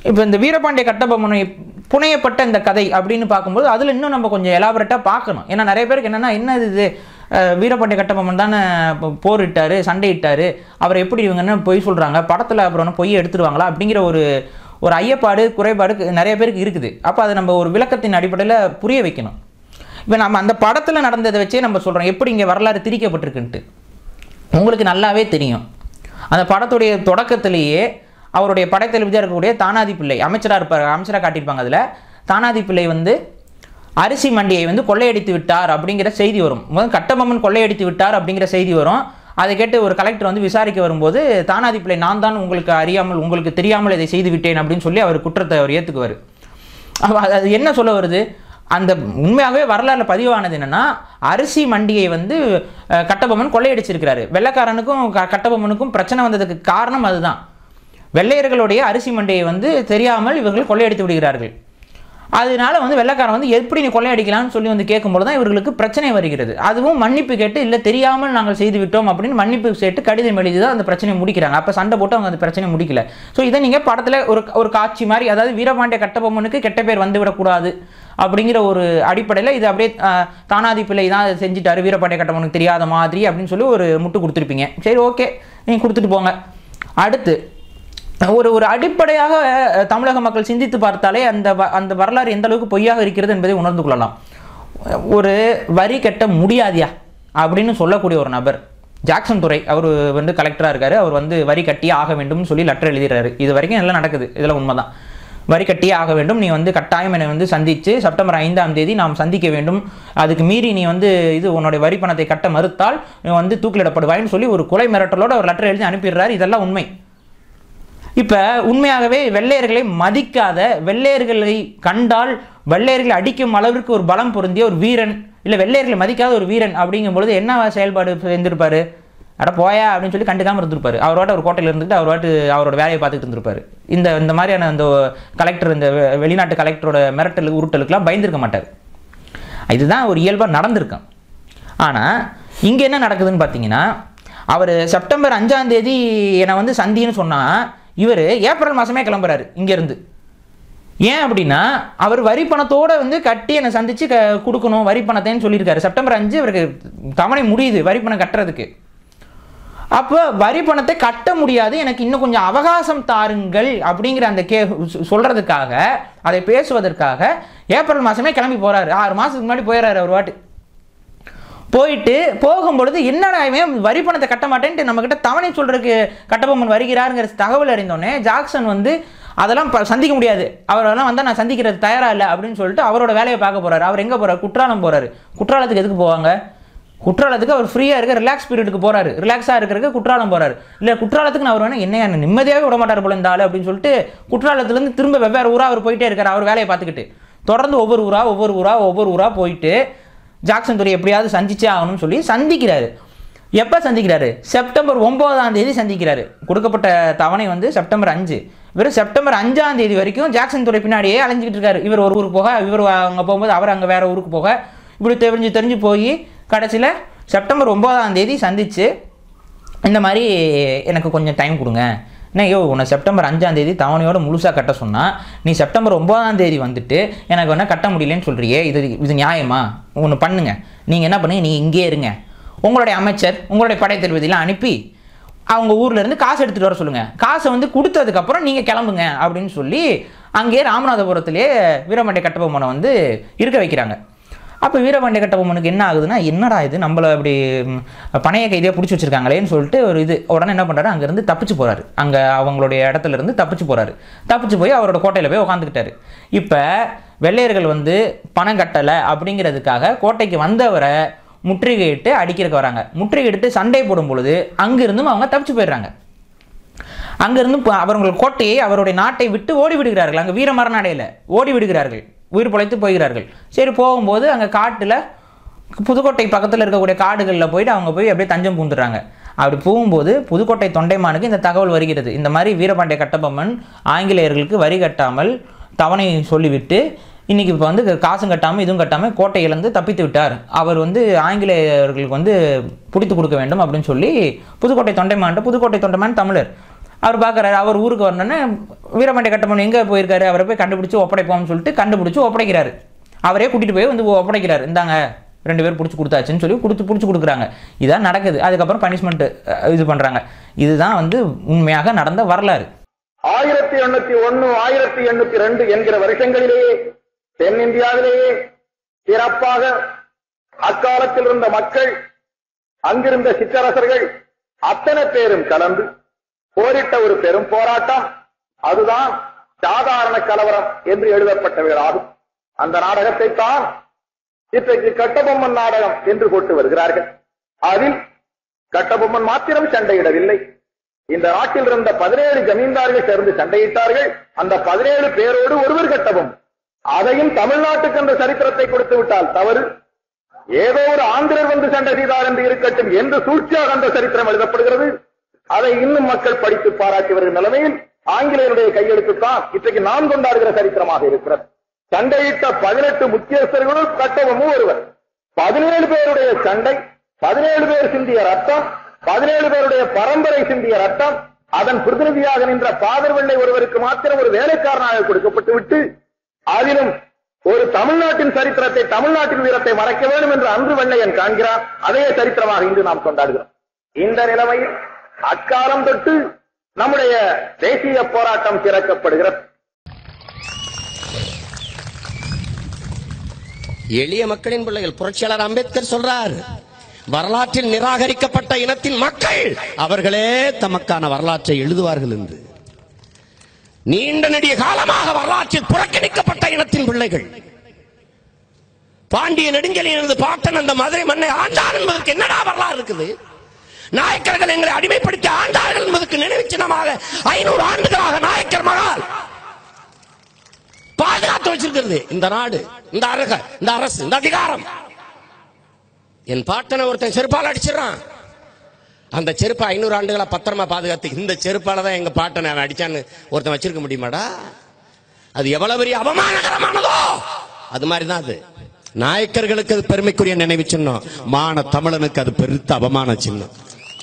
இப்போ இந்த வீரபாண்டிய கட்டபொம்மனை புனையப்பட்ட இந்த கதை அப்படின்னு பார்க்கும்போது அதில் இன்னும் நம்ம கொஞ்சம் எலாபரேட்டாக பார்க்கணும் ஏன்னா நிறைய பேருக்கு என்னென்னா என்ன இது அஹ், வீரபாண்டிய கட்டபொம்மன் தானே இப்போ போரிட்டாரு சண்டையிட்டாரு அவர் எப்படி இவங்கன்னு பொய் சொல்கிறாங்க படத்தில் அப்புறம் என்ன பொய் எடுத்துருவாங்களா அப்படிங்கிற ஒரு ஒரு ஐயப்பாடு குறைபாடு நிறைய பேருக்கு இருக்குது அப்போ அதை நம்ம ஒரு விளக்கத்தின் அடிப்படையில் புரிய வைக்கணும் இப்போ நம்ம அந்த படத்தில் நடந்ததை வச்சே நம்ம சொல்கிறோம் எப்படி இங்கே வரலாறு திரிக்கப்பட்டிருக்குன்ட்டு உங்களுக்கு நல்லாவே தெரியும் அந்த படத்துடைய தொடக்கத்திலேயே அவருடைய படைத்தளபதியாக இருக்கக்கூடிய தானாதி பிள்ளை அமைச்சராக இருப்பார் அமைச்சராக காட்டியிருப்பாங்க அதில் தானாதி பிள்ளை வந்து அரிசி மண்டியை வந்து கொள்ளையடித்து விட்டார் அப்படிங்கிற செய்தி வரும் முதல் கட்டபொம்மன் கொள்ளையடித்து விட்டார் அப்படிங்கிற செய்தி வரும் அதை கேட்டு ஒரு கலெக்டர் வந்து விசாரிக்க வரும்போது தானாதி பிள்ளை நான் தான் உங்களுக்கு அறியாமல் உங்களுக்கு தெரியாமல் இதை செய்து விட்டேன் அப்படின்னு சொல்லி அவர் குற்றத்தை அவர் ஏற்றுக்குவார் அப்ப அது அது என்ன சொல்ல வருது அந்த உண்மையாகவே வரலாறுல பதிவானது என்னன்னா அரிசி மண்டியை வந்து அஹ், கட்டபொம்மன் கொள்ளையடிச்சிருக்கிறாரு வெள்ளைக்காரனுக்கும் க- கட்டபொம்மனுக்கும் பிரச்சனை வந்ததுக்கு காரணம் அதுதான் வெள்ளையர்களுடைய அரிசி மண்டியை வந்து தெரியாமல் இவர்கள் கொள்ளையடித்து விடுகிறார்கள் அதனால வந்து வெள்ளைக்காரன் வந்து எப்படி நீ கொள்ளையடிக்கலாம்னு சொல்லி வந்து கேட்கும்போது தான் இவர்களுக்கு பிரச்சனை வருகிறது அதுவும் மன்னிப்பு கேட்டு இல்லை தெரியாமல் நாங்கள் செய்து விட்டோம் அப்படின்னு மன்னிப்பு கேட்டு கடிதம் எழுதி தான் அந்த பிரச்சனையை முடிக்கிறாங்க அப்போ சண்டை போட்டு அவங்க அந்த பிரச்சனையை முடிக்கல ஸோ இதை நீங்கள் படத்தில் ஒரு ஒரு காட்சி மாதிரி அதாவது வீரபாண்டிய கட்டபொம்மனுக்கு கெட்ட பேர் வந்து விடக்கூடாது அப்படிங்கிற ஒரு அடிப்படையில் இது அப்படியே ஆஹ், தானாதி பிள்ளை தான் அதை செஞ்சுட்டாரு வீரபாண்டிய கட்டபொம்மனுக்கு தெரியாத மாதிரி அப்படின்னு சொல்லி ஒரு முட்டு கொடுத்துருப்பீங்க சரி ஓகே நீங்கள் கொடுத்துட்டு போங்க அடுத்து ஒரு ஒரு அடிப்படையாக அஹ், தமிழக மக்கள் சிந்தித்து பார்த்தாலே அந்த வ- அந்த வரலாறு எந்த அளவுக்கு பொய்யாக இருக்கிறது என்பதை உணர்ந்து கொள்ளலாம் ஒரு வரி கட்ட முடியாதியா அப்படின்னு சொல்லக்கூடிய ஒரு நபர் ஜாக்சன் துரை அவர் வந்து கலெக்டராக இருக்காரு அவர் வந்து வரி கட்டியே ஆக வேண்டும்னு சொல்லி லெட்டர் எழுதிடுறாரு இது வரைக்கும் எல்லாம் நடக்குது இதில் உண்மைதான் வரி கட்டியே ஆக வேண்டும் நீ வந்து கட்டாயம் என்னை வந்து சந்தித்து செப்டம்பர் ஐந்தாம் தேதி நாம் சந்திக்க வேண்டும் அதுக்கு மீறி நீ வந்து இது உன்னுடைய வரி பணத்தை கட்ட மறுத்தால் நீ வந்து தூக்கிலிடப்படுவாய்ன்னு சொல்லி ஒரு கொலை மிரட்டலோட ஒரு லெட்டர் எழுதி அனுப்பிடுறாரு இதெல்லாம் உண்மை இப்போ உண்மையாகவே வெள்ளையர்களை மதிக்காத வெள்ளையர்களை கண்டால் வெள்ளையர்களை அடிக்கும் அளவிற்கு ஒரு பலம் பொருந்திய ஒரு வீரன் இல்லை வெள்ளையர்களை மதிக்காத ஒரு வீரன் அப்படிங்கும் பொழுது என்ன செயல்பாடு செஞ்சிருப்பாரு அட போயா அப்படின்னு சொல்லி கண்டுக்காம இருந்திருப்பாரு அவரோட ஒரு கோட்டையில் இருந்துட்டு அவர் வாட்டு அவரோட வேலையை பார்த்துட்டு இருந்திருப்பாரு இந்த இந்த மாதிரியான இந்த கலெக்டர் இந்த வெ- வெளிநாட்டு கலெக்டரோட மிரட்டலுக்கு உருட்டலுக்குலாம் பயந்துருக்க மாட்டார் இதுதான் ஒரு இயல்பாக நடந்திருக்கும் ஆனால் இங்கே என்ன நடக்குதுன்னு பார்த்தீங்கன்னா அவர் செப்டம்பர் அஞ்சாம் தேதி என்னை வந்து சந்தின்னு சொன்னால் இவர் ஏப்ரல் மாதமே கிளம்புறாரு இங்கேருந்து ஏன் அப்படின்னா அவர் வரி பணத்தோட வந்து கட்டி என்னை சந்திச்சு க கொடுக்கணும் வரி பணத்தைன்னு சொல்லியிருக்காரு செப்டம்பர் அஞ்சு அவருக்கு தவணை முடியுது வரி பணம் கட்டுறதுக்கு அப்போ வரி பணத்தை கட்ட முடியாது எனக்கு இன்னும் கொஞ்சம் அவகாசம் தாருங்கள் அப்படிங்கிற அந்த கே சொ- சொல்றதுக்காக அதை பேசுவதற்காக ஏப்ரல் மாதமே கிளம்பி போறாரு ஆறு மாதத்துக்கு முன்னாடி போயிடுறாரு அவர் வாட்டு போயிட்டு போகும்பொழுது என்னடா இவன் வரி பணத்தை கட்ட மாட்டேன்ட்டு நம்மக்கிட்ட தவணை சொல்றதுக்கு கட்டபொம்மன் வருகிறாருங்கிற தகவல் அறிந்தோடனே ஜாக்சன் வந்து அதெல்லாம் ப- சந்திக்க முடியாது அவரெல்லாம் வந்தால் நான் சந்திக்கிறது தயாரா இல்லை அப்படின்னு சொல்லிட்டு அவரோட வேலையை பார்க்க போறாரு அவர் எங்கே போறாரு குற்றாலம் போறாரு குற்றாலத்துக்கு எதுக்கு போவாங்க குற்றாலத்துக்கு அவர் ஃப்ரீயாக இருக்க ரிலாக்ஸ் பீரியடுக்கு போறாரு ரிலாக்ஸாக இருக்கிறதுக்கு குற்றாலம் போறாரு இல்லை குற்றாலத்துக்கு நான் அவர் வேணா என்ன என்ன நிம்மதியாகவே விட மாட்டார் போல இந்த ஆளு அப்படின்னு சொல்லிட்டு குற்றாலத்துலேருந்து திரும்ப வெவ்வேறு ஊரா அவர் போயிட்டே இருக்காரு அவர் வேலையை பார்த்துக்கிட்டு தொடர்ந்து ஒவ்வொரு ஊரா ஒவ்வொரு ஊரா ஒவ்வொரு ஊரா போயிட்டு ஜாக்சன் துறை எப்படியாவது சந்திச்சே ஆகணும்னு சொல்லி சந்திக்கிறாரு எப்போ சந்திக்கிறாரு செப்டம்பர் ஒன்பதாம் தேதி சந்திக்கிறாரு கொடுக்கப்பட்ட தவணை வந்து செப்டம்பர் அஞ்சு வெறும் செப்டம்பர் அஞ்சாம் தேதி வரைக்கும் ஜாக்சன் துறை பின்னாடியே அலைஞ்சிக்கிட்டு இருக்காரு இவர் ஒரு ஊருக்கு போக இவர் அங்கே போகும்போது அவர் அங்கே வேற ஊருக்கு போக இப்படி தெரிஞ்சு தெரிஞ்சு போய் கடைசியில் செப்டம்பர் ஒன்பதாம் தேதி சந்திச்சு இந்த மாதிரி எனக்கு கொஞ்சம் டைம் கொடுங்க என்ன ஐயோ உன்னை செப்டம்பர் அஞ்சாம் தேதி தவணையோட முழுசாக கட்ட சொன்னால் நீ செப்டம்பர் ஒன்பதாம் தேதி வந்துட்டு எனக்கு வேணால் கட்ட முடியலன்னு சொல்கிறியே இது இது நியாயமா ஒன்று பண்ணுங்க நீங்கள் என்ன பண்ணுங்க நீங்கள் இங்கேயே இருங்க உங்களுடைய அமைச்சர் உங்களுடைய படைத்தளபதியெலாம் அனுப்பி அவங்க ஊர்ல இருந்து காசு எடுத்துகிட்டு வர சொல்லுங்கள் காசை வந்து கொடுத்ததுக்கப்புறம் நீங்கள் கிளம்புங்க அப்படின்னு சொல்லி அங்கேயே ராமநாதபுரத்திலே வீரமண்டை கட்டபொம்மனை வந்து இருக்க வைக்கிறாங்க அப்போ வீரபாண்டிய கட்டபொம்மனுக்கு என்ன ஆகுதுன்னா என்னடா இது நம்மளை அப்படி ம், பணைய கைதியாக பிடிச்சி வச்சிருக்காங்களேன்னு சொல்லிட்டு ஒரு இது உடனே என்ன பண்ணுறாரு அங்கேருந்து தப்பிச்சு போகிறாரு அங்கே அவங்களுடைய இடத்துல இருந்து தப்பிச்சு போகிறாரு தப்பிச்சு போய் அவரோட கோட்டையில் போய் உட்காந்துக்கிட்டாரு இப்போ வெள்ளையர்கள் வந்து பணம் கட்டலை அப்படிங்கிறதுக்காக கோட்டைக்கு வந்தவரை முற்றுகையிட்டு அடிக்கிறதுக்கு வராங்க முற்றுகையிட்டு சண்டை போடும் பொழுது அங்கிருந்தும் அவங்க தப்பிச்சு போயிடுறாங்க அங்கிருந்து ப- அவர்கள் கோட்டையை அவருடைய நாட்டை விட்டு ஓடி விடுகிறார்கள் அங்கே வீர மரணடையில் ஓடி விடுகிறார்கள் உயிர் பிழைத்து போகிறார்கள் சரி போகும்போது அங்கே காட்டில் புதுக்கோட்டை பக்கத்தில் இருக்கக்கூடிய காடுகளில் போயிட்டு அவங்க போய் அப்படியே தஞ்சம் பூந்துடுறாங்க அப்படி போகும்போது புதுக்கோட்டை தொண்டைமானுக்கு இந்த தகவல் வருகிறது இந்த மாதிரி வீரபாண்டிய கட்டபொம்மன் ஆங்கிலேயர்களுக்கு வரி கட்டாமல் தவணை சொல்லிவிட்டு இன்னைக்கு இப்போ வந்து காசும் கட்டாமல் இதுவும் கட்டாமல் கோட்டையிலேருந்து தப்பித்து விட்டார் அவர் வந்து ஆங்கிலேயர்களுக்கு வந்து பிடித்து கொடுக்க வேண்டும் அப்படின்னு சொல்லி புதுக்கோட்டை தொண்டைமான்ட்டு புதுக்கோட்டை தொண்டைமான் தமிழர் அவர் பார்க்குறாரு அவர் ஊருக்கு வரணுன்னு வீரபாண்டிய கட்டபொம்மன் எங்கே போயிருக்காரு அவரை போய் கண்டுபிடிச்சு ஒப்படைப்போம்னு சொல்லிட்டு கண்டுபிடிச்சு ஒப்படைக்கிறாரு அவரே கூட்டிகிட்டு போய் வந்து ஒப்படைக்கிறாரு இந்தாங்க ரெண்டு பேர் பிடிச்சி கொடுத்தாச்சுன்னு சொல்லி கொடுத்து பிடிச்சி கொடுக்குறாங்க இதான் நடக்குது அதுக்கப்புறம் பனிஷ்மெண்ட் இது பண்ணுறாங்க இதுதான் வந்து உண்மையாக நடந்த வரலாறு ஆயிரத்தி எண்ணூத்தி ஒன்னு ஆயிரத்தி எண்ணூத்தி ரெண்டு என்கிற வருஷங்களிலேயே தென்னிந்தியாவிலேயே சிறப்பாக அக்காலத்தில் இருந்த மக்கள் அங்கிருந்த சிற்றரசர்கள் அத்தனை பேரும் கலந்து போரிட்ட ஒரு பெரும் போராட்டம் அதுதான் சாதாரண கலவரம் என்று எழுதப்பட்டவைகளாகும் அந்த நாடகத்தை தான் இன்றைக்கு கட்டபொம்மன் நாடகம் என்று போட்டு வருகிறார்கள் அதில் கட்டபொம்மன் மாத்திரம் சண்டையிடவில்லை இந்த நாட்டில் இருந்த பதினேழு ஜமீன்தார்கள் சேர்ந்து சண்டையிட்டார்கள் அந்த பதினேழு பேரோடு ஒருவர் கட்டபொம்மன் அதையும் தமிழ்நாட்டுக்கு என்ற சரித்திரத்தை கொடுத்து விட்டால் தவறு ஏதோ ஒரு ஆந்திரர் வந்து சண்டை செய்தார் என்று இருக்கட்டும் என்று சூழ்ச்சியாக அந்த சரித்திரம் எழுதப்படுகிறது அதை இன்னும் மக்கள் படித்து பாராட்டி வருகிற நிலைமையில் ஆங்கிலேயருடைய கையெழுத்துத்தான் இன்றைக்கு நாம் கொண்டாடுகிற சரித்திரமாக இருக்கிறது சண்டையிட்ட பதினெட்டு முக்கியஸ்தர்களுள் கட்டபொம்மும் ஒருவர் பதினேழு பேருடைய சண்டை பதினேழு பேர் சிந்திய ரத்தம் பதினேழு பேருடைய பரம்பரை சிந்திய ரத்தம் அதன் பிரதிநிதியாக நின்ற பாதர் வெள்ளை ஒருவருக்கு மாத்திரம் ஒரு வேலைக்காரனாக கொடுக்கப்பட்டு விட்டு அதிலும் ஒரு தமிழ்நாட்டின் சரித்திரத்தை தமிழ்நாட்டின் வீரத்தை மறைக்க வேண்டும் என்று அன்று வெள்ளையன் காண்கிறார் அதே சரித்திரமாக இன்று நாம் கொண்டாடுகிறோம் இந்த நிலைமையில் அக்காலம் தொட்டு நம்முடைய தேசிய போராட்டம் திறக்கப்படுகிறது எளிய மக்களின் பிள்ளைகள் புரட்சியாளர் அம்பேத்கர் சொல்றார் வரலாற்றில் நிராகரிக்கப்பட்ட இனத்தின் மக்கள் அவர்களே தமக்கான வரலாற்றை எழுதுவார்கள் என்று நீண்ட நெடிய காலமாக வரலாற்றில் புறக்கணிக்கப்பட்ட இனத்தின் பிள்ளைகள் பாண்டிய நெடுஞ்செழியனது பாட்டன் அந்த மதுரை மண்ணை ஆண்டார் என்பதற்கு என்னடா வரலாறு இருக்குது நாயக்கர்கள் எங்களை அடிமைப்படுத்தி ஆண்டார்கள் என்பதற்கு நினைவு சின்னமாக ஐநூறு ஆண்டுகளாக நாயக்கர் மகால் பாதுகாத்து வச்சிருக்கிறது இந்த நாடு இந்த அரக இந்த அரசு இந்த அதிகாரம் என் பாட்டனை ஒருத்தன் செருப்பால் அடிச்சிடறான் அந்த செருப்பை ஐநூறு ஆண்டுகளா பத்திரமா பாதுகாத்து இந்த செருப்பால தான் எங்க பாட்டனை அவன் அடிச்சான்னு ஒருத்தன் வச்சிருக்க முடியுமாடா அது எவ்வளவு பெரிய அவமானகரமானதோ அது மாதிரி தான் அது நாயக்கர்களுக்கு அது பெருமைக்குரிய நினைவு சின்னம் மான தமிழனுக்கு அது பெருத்த அவமான சின்னம்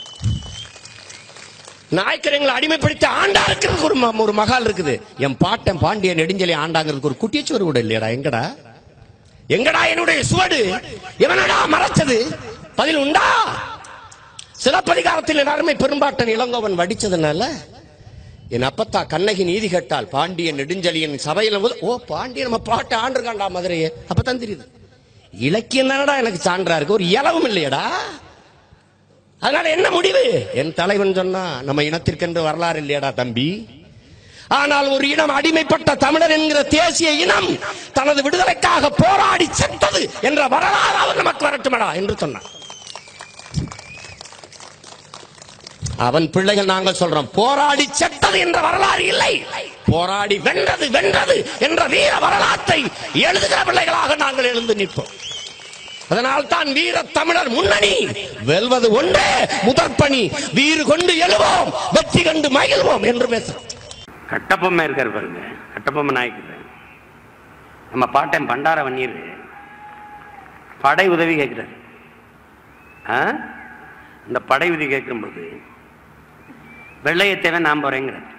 நாயக்கர் எங்களை அடிமைப்படுத்தி ஆண்டாருக்கு ஒரு ம- ஒரு மகால் இருக்குது என் பாட்டன் பாண்டிய நெடுஞ்சலி ஆண்டாங்கிறதுக்கு ஒரு குட்டிச்சுவர் கூட இல்லையடா எங்கடா எங்கடா என்னுடைய சுவடு எவனடா மறைச்சது பதில் உண்டா சிலப்பதிகாரத்தில் என் அருமை பெரும்பாட்டன் இளங்கோவன் வடிச்சதுனால என் அப்பத்தா கண்ணகி நீதி கேட்டால் பாண்டிய நெடுஞ்சலியன் சபையில போது ஓ பாண்டிய நம்ம பாட்டு ஆண்டிருக்காண்டா மதுரையே அப்பதான் தெரியுது இலக்கியம் தானடா எனக்கு சான்றா இருக்கு ஒரு இலவும் இல்லையடா அதனால என்ன முடிவு என் தலைவன் சொன்னா நம்ம இனத்திற்கென்று வரலாறு இல்லையடா தம்பி ஆனால் ஒரு இனம் அடிமைப்பட்ட தமிழர் என்கிற தேசிய இனம் தனது விடுதலைக்காக போராடி செத்தது என்ற வரலாறு அவர் நமக்கு வரட்டுமடா என்று சொன்னான் அவன் பிள்ளைகள் நாங்கள் சொல்றோம் போராடி செத்தது என்ற வரலாறு இல்லை போராடி வென்றது வென்றது என்ற வீர வரலாற்றை எழுதுகிற பிள்ளைகளாக நாங்கள் எழுந்து நிற்போம் அதனால் தான் வீர தமிழர் முன்னணி வெல்வது ஒன்றே முதற்பணி வீறு கொண்டு எழுவோம் வெற்றி கண்டு மகிழ்வோம் என்று பேசுறோம் கட்டபொம்மை இருக்கார் பாருங்க கட்டபொம்மை நாயக்கர் நம்ம பாட்டன் பண்டார வன்னியர் படை உதவி கேட்கிறார் ஆ இந்த படை உதவி கேட்கும்போது வெள்ளையத்தேவன் நான் போறேங்கிறார்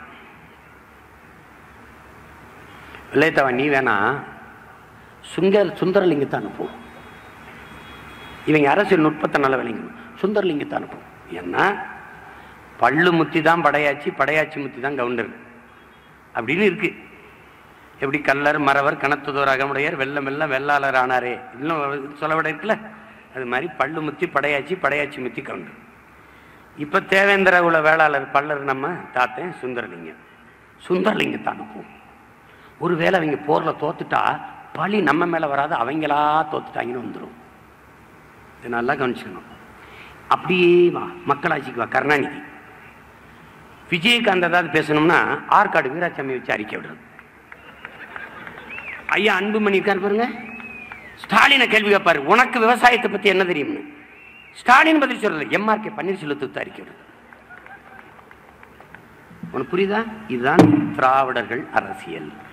வெள்ளையத்தவன் நீ வேணா சுங்கர் சுந்தரலிங்கத்தை அனுப்பும் இவங்க அரசியல் நுட்பத்தை நல்ல விளங்கணும் சுந்தரலிங்கத்தை அனுப்பும் ஏன்னா பள்ளு முத்தி தான் படையாச்சி படையாச்சி முத்தி தான் கவுண்டர் அப்படின்னு இருக்கு எப்படி கல்லர் மறவர் கணத்துதோர் அகமுடையர் வெள்ளம் வெள்ளம் வெள்ளாளர் ஆனாரே இன்னும் சொல்ல விட இருக்குல்ல அது மாதிரி பள்ளு முத்தி படையாச்சி படையாச்சி முத்தி கவுண்டர் இப்போ தேவேந்திர குல வேளாளர் பல்லர் நம்ம தாத்தன் சுந்தரலிங்கம் சுந்தரலிங்கத்தை அனுப்புவோம் ஒருவேளை அவங்க போரில் தோத்துட்டா பழி நம்ம மேலே வராது அவங்களா தோத்துட்டாங்கன்னு வந்துடும் இதை நல்லா கவனிச்சுக்கணும் அப்படியே வா மக்களாட்சிக்கு வா கருணாநிதி விஜயகாந்த் ஏதாவது பேசணும்னா ஆற்காடு வீராசாமி வச்சு அறிக்கை விடுறது ஐயா அன்புமணி இருக்கார் பாருங்க ஸ்டாலினை கேள்வி கேட்பாரு உனக்கு விவசாயத்தை பத்தி என்ன தெரியும்னு ஸ்டாலின் பதில் சொல்றது எம்ஆர்கே பன்னீர்செல்வத்தை வச்சு அறிக்கை விடுறது உனக்கு புரியுதா இதுதான் திராவிடர்கள் அரசியல்